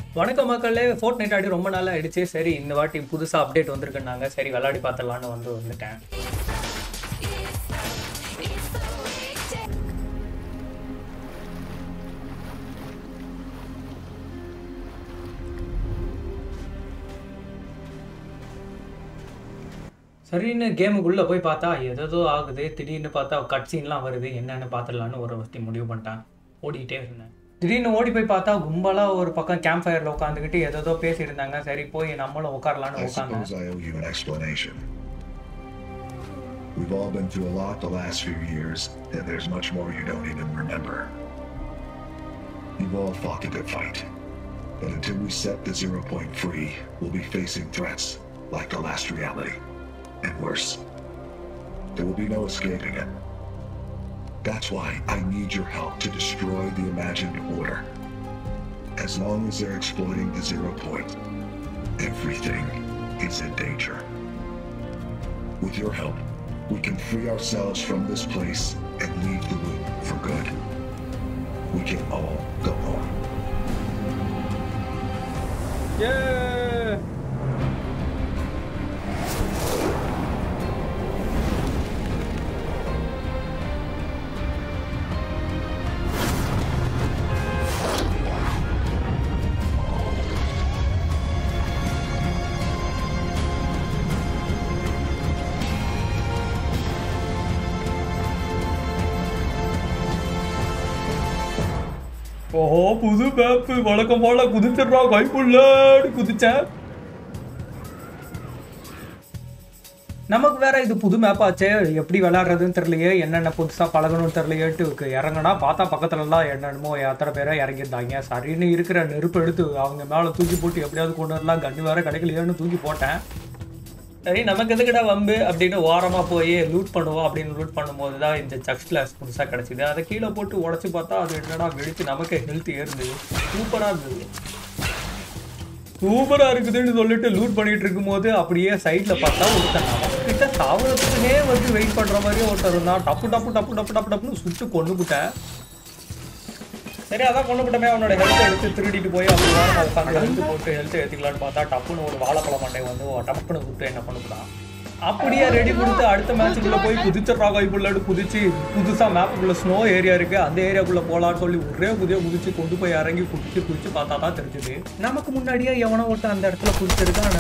வணக்கம் மக்களே fort night ஆடி ரொம்ப நாள் ஆயிடுச்சு சரி இந்த வாட்டி புதுசாக அப்டேட் வந்திருக்குன்னாங்க சரி விளையாடி பார்த்துடலான்னு வந்து வந்துட்டேன் சரின்னு கேமுக்குள்ளே போய் பார்த்தா எதோ ஆகுது திடீர்னு பார்த்தா கட் சீன்லாம் வருது என்னன்னு பார்த்துடலான்னு ஒரு வசதி முடிவு பண்ணிட்டேன் ஓடிக்கிட்டே இருந்தேன் திடீர்னு ஓடி போய் பார்த்தா கும்பலாக ஒரு பக்கம் கேம்ப் ஃபயரில் உட்காந்துக்கிட்டு ஏதோ பேசிட்டு இருந்தாங்க சரி போய் நம்மளும் உட்காரலான்னு I உட்காந்தேன் suppose I owe you an explanation. We've all been through a lot the last few years, and there's much more you don't even remember. You've all fought a good fight. But until we set the zero point free, we'll be facing threats like the last reality. And worse. There will be no escaping it. That's why I need your help to destroy the imagined order. As long as they're exploiting the zero point, Everything is in danger. With your help, we can free ourselves from this place and leave the loop for good. We can all go home. ஓஹோ புது map வழக்கம் போல குதிச்சிடுறா கைப்புள்ளாடு குதிச்சேன் நமக்கு வேற இது புது map ஆச்சே எப்படி விளையாடுறதுன்னு தெரியலையே என்னென்ன புதுசாக பழகணும்னு தெரியலையேட்டு இறங்கினா பார்த்தா பக்கத்துலலாம் என்னென்னமோ எத்தனை பேரோ இறங்கியிருந்தாங்க சரின்னு இருக்கிற நெருப்பு எடுத்து அவங்க மேலே தூக்கி போட்டு எப்படியாவது கொண்டு வரலாம் கண்ணு வேற கிடைக்கலையேன்னு தூக்கி போட்டேன் சரி நமக்கு எதுக்குடா வம்பு அப்படின்னு ஓரமாக போய் லூட் பண்ணுவோம் அப்படின்னு லூட் பண்ணும்போது தான் இந்த சக்ஸ் கிளாஸ் புதுசாக கிடச்சிது அதை கீழே போட்டு உடச்சி பார்த்தா அது என்னடா வெடித்து நமக்கு ஹெல்த் ஏறுது சூப்பராக இருந்தது சூப்பராக இருக்குதுன்னு சொல்லிட்டு லூட் பண்ணிட்டு இருக்கும்போது அப்படியே சைடில் பார்த்தா ஒருத்தன் கிட்ட தாவரத்துக்குனே வந்து வெயிட் பண்ணுற மாதிரியே ஒருத்தர் இருந்தான் டப்பு டப்பு டப்பு டப்பு டப்பு டப்புன்னு சுட்டு கொண்டு விட்டேன் சரி அதான் கொண்டு விட்டமே அவனோட ஹெல்த் எடுத்து திருடிட்டு போய் அப்படி வாரம் உட்காந்து ஹெல்த் போட்டு ஹெல்த் ஏற்றிக்கலான்னு பார்த்தா டப்புன்னு ஒரு வாழைப்பழம் மண்டை வந்து டப்புன்னு விட்டு என்ன பண்ணுறான் அப்படியே ரெடி கொடுத்து அடுத்த மேட்சுக்குள்ள போய் குதிச்சிடுறா கைப்புள்ளாடு குதிச்சு புதுசா மேப்புக்குள்ள ஸ்னோ ஏரியா இருக்கு அந்த ஏரியாக்குள்ள போலான்னு சொல்லி ஒரே குதிய குதிச்சு கொண்டு போய் இறங்கி குதிச்சு குதிச்சு பார்த்தா தான் தெரிஞ்சது நமக்கு முன்னாடியே எவனோ ஒருத்தன் அந்த இடத்துல குதிச்சிருக்கான்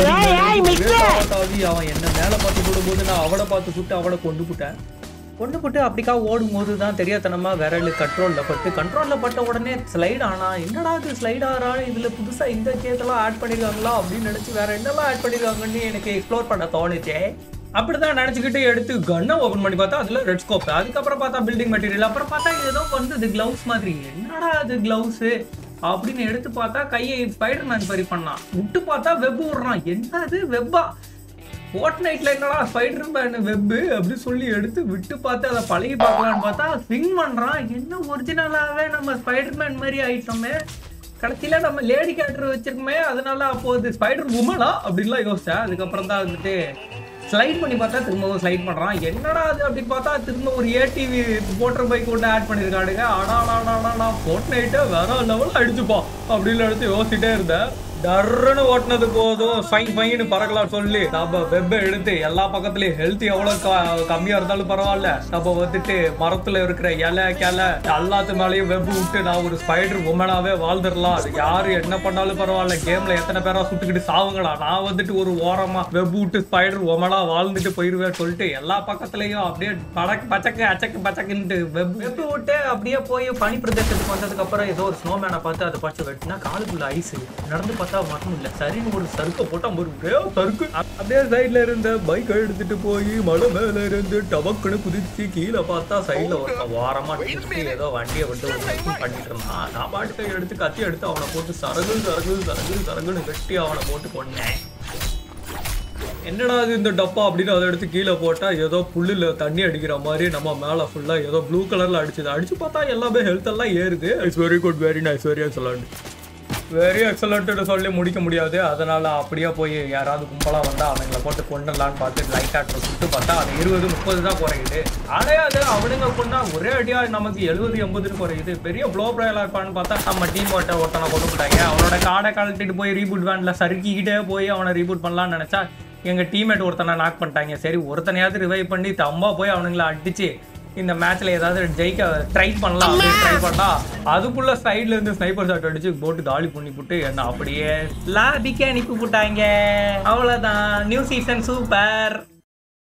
நான் தாவி அவன் என்ன மேல பார்த்து போடும்போது நான் அவனை பார்த்து சுட்டு அவனை கொண்டு விட்டேன் கொண்டு போட்டு அப்படிக்கா ஓடும் போது தான் தெரியாதனமா விரல் கண்ட்ரோலில் பட்டு கண்ட்ரோலில் பட்ட உடனே ஸ்லைட் ஆனா என்னடா இது ஸ்லைட் ஆகிறா இதில் புதுசாக இந்த கேத்தெல்லாம் ஆட் பண்ணியிருக்காங்களா அப்படின்னு நினச்சி வேற என்னெல்லாம் ஆட் பண்ணியிருக்காங்கன்னு எனக்கு எக்ஸ்ப்ளோர் பண்ண தோணுச்சே அப்படிதான் நினச்சிக்கிட்டு எடுத்து கன்னை ஓப்பன் பண்ணி பார்த்தா அதில் ரெட் ஸ்கோப் அதுக்கப்புறம் பார்த்தா பில்டிங் மெட்டீரியல் அப்புறம் பார்த்தா ஏதோ வந்து இது க்ளவுஸ் மாதிரி என்னடா அது க்ளவுஸு அப்படின்னு எடுத்து பார்த்தா கையை ஸ்பைடர் மேன் பரி பண்ணான் விட்டு பார்த்தா வெப் விடுறான் என்ன அது வெப்பா ஃபோர்ட் நைட்ல என்னடா ஸ்பைடர் மேன் வெப்பு அப்படின்னு சொல்லி எடுத்து விட்டு பார்த்து அதை பழகி பார்க்கலான்னு பார்த்தா ஸ்விங் பண்றான் என்ன ஒரிஜினலாவே நம்ம ஸ்பைடர் மேன் மாதிரி ஆயிட்டோமே கடைசியில நம்ம லேடி கேரக்டர் வச்சிருக்கோமே அதனால அப்போ இது ஸ்பைடர் உமனா அப்படின்லாம் யோசிச்சேன் அதுக்கப்புறம் தான் வந்துட்டு ஸ்லைட் பண்ணி பார்த்தா திரும்பவும் ஸ்லைட் பண்றான் என்னடா அது அப்படின்னு பார்த்தா திரும்ப ஒரு ஏடிவி மோட்டர் பைக் ஒன்று ஆட் பண்ணியிருக்காடுங்க ஆடாடாடாடா ஃபோர்ட் நைட்டை வேற லெவலில் அடிச்சுப்பான் அப்படின்னு எடுத்து யோசிச்சுட்டே இருந்தேன் டர்ன்னு ஓட்டுனது போதும் ஃபைன் ஃபைன்னு பறக்கலாம் சொல்லி நம்ம வெப்பை எடுத்து எல்லா பக்கத்துலயும் ஹெல்த் எவ்வளவு க- கம்மியா இருந்தாலும் பரவாயில்ல நம்ம வந்துட்டு மரத்துல இருக்கிற இலை கிளை எல்லாத்து மேலயும் வெப் விட்டு நான் ஒரு ஸ்பைடர் உமனாவே வாழ்ந்துடலாம் அது யாரு என்ன பண்ணாலும் பரவாயில்ல கேம்ல எத்தனை பேரா சுட்டுக்கிட்டு சாவுங்களா நான் வந்துட்டு ஒரு ஓரமா வெப் விட்டு ஸ்பைடர் உமனா வாழ்ந்துட்டு போயிருவேன் சொல்லிட்டு எல்லா பக்கத்துலயும் அப்படியே படக்கு பச்சக்கு அச்சக்கு பச்சக்குன்ட்டு வெப் வெப் விட்டு அப்படியே போய் பனி பிரதேசத்துக்கு வந்ததுக்கு அப்புறம் ஏதோ ஒரு ஸ்னோமேனை பார்த்து அதை பார்த்து வெட்டினா காலுக்குள்ள ஐஸ் நடந்து பார்த்தா மட்டும் இல்ல சரின்னு ஒரு சறுக்க போட்டா ஒரு ஒரே சறுக்கு அப்படியே சைடுல இருந்த பைக் எடுத்துட்டு போய் மலை மேல இருந்து டபக்குன்னு குதிச்சு கீழே பார்த்தா சைடுல ஒரு வாரமா நிறுத்தி ஏதோ வண்டியை விட்டு ஒரு ரைடிங் பண்ணிட்டு இருந்தான் நான் பாட்டுக்கு எடுத்து கத்தி எடுத்து அவனை போட்டு சரகு சரகு சரகு சரகுன்னு கட்டி அவனை போட்டு கொண்டேன் என்னடா இது இந்த டப்பா அப்படின்னு அதை எடுத்து கீழே போட்டா ஏதோ புல்லுல தண்ணி அடிக்கிற மாதிரி நம்ம மேல ஃபுல்லா ஏதோ ப்ளூ கலர்ல அடிச்சது அடிச்சு பார்த்தா எல்லாமே ஹெல்த் எல்லாம் ஏறுது it's very good very nice very excellent very excellent சொல்லி முடிக்க முடியாது அதனால அப்படியே போய் யாராவது கும்பலா வந்தா அவங்கள போட்டு கொண்டுடலான்னு பார்த்து லைட் ஆட்டர் சுட்டு பார்த்தா அது இருபது முப்பது தான் குறையுது அடையாது அவனுங்க கொண்டா ஒரே அடியா நமக்கு எழுபது எண்பதுன்னு குறையுது பெரிய ப்ளோ ப்ரேயலா இருப்பான்னு பார்த்தா நம்ம டீம் ஓட்ட ஒருத்தனை கொண்டு போட்டாங்க அவனோட அவனோட காடை கழட்டிட்டு போய் ரீபூட் வேன்ல சறுக்கிக்கிட்டே போய் அவனை ரீபூட் பண்ணலாம்னு நினைச்சா எங்க டீம்மேட் ஒருத்தனை நாக் பண்ணிட்டாங்க சரி ஒருத்தனையாவது ரிவைவ் பண்ணி தம்பா போய் அவனுங்கள அடிச்சு இந்த மேட்ச்ல ஏதாவது ஜெயிக்க ட்ரை பண்ணலாம் அப்படின்னு ட்ரை பண்ணா அதுக்குள்ள சைடுல இருந்து ஸ்னைப்பர் ஷாட் அடிச்சு போட்டு காலி பண்ணி போட்டு என்ன அப்படியே லாபிக்கே அனுப்பி போட்டாங்க அவ்வளவுதான் நியூ சீசன் சூப்பர்